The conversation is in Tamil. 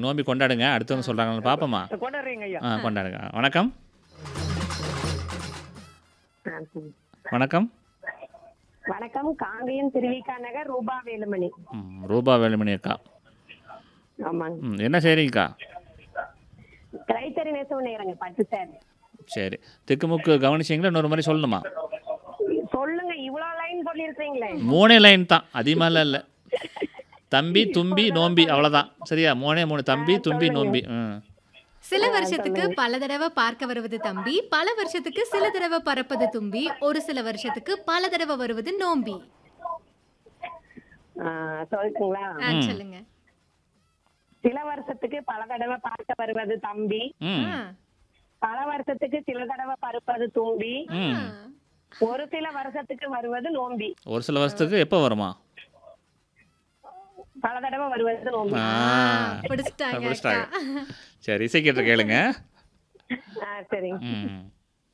நோம்பி கொண்டாடுங்க அடுத்தவங்க சொல்கிறாங்கன்னு பார்ப்போமா கொண்டாடுறீங்க ஐயா ஆ கொண்டாடுங்க வணக்கம் வணக்கம் வணக்கம் காங்கேயம் திருவிக்கா நகர் ரூபா வேலுமணி ம், ரூபா வேலுமணி அக்கா ஆமாங்க ம் என்ன செய்கிறீங்கக்கா கைத்தறி நெசவு நேரங்க பட்டு சார் சரி திக்குமுக்கு கவனிச்சிங்களா இன்னொரு மாதிரி சொல்லணுமா சொல்லுங்க இவ்வளோ லைன் சொல்லியிருக்கீங்களே மூணே லைன் தான் அதிகமாகலாம் இல்லை தம்பி தும்பி நோம்பி அவ்வளோதான் சரியா மூணே மூணு தம்பி தும்பி நோம்பி ம் சில வருஷத்துக்கு பல தடவை பார்க்க வருவது தம்பி பல வருஷத்துக்கு சில தடவை பறப்பது தும்பி ஒரு சில வருஷத்துக்கு பல தடவை வருவது நோம்பி ஆ, சொல்லட்டுங்களா ஆ, சொல்லுங்க சில வருஷத்துக்கு பல தடவை பார்க்க வருவது தம்பி ம் ஆ, பல வருஷத்துக்கு சில தடவை பருப்பது தும்பி ம் ஒரு சில வருஷத்துக்கு வருவது நோம்பி ஒரு சில வருஷத்துக்கு எப்போ வருமா பல தடவை வருவது நோம்பி ஆ பிடிச்சிட்டாங்க பிடிச்சிட்டாங்க. அக்கா. சரி இசை கேட்டு கேளுங்க ஆ, சரிங்க ம்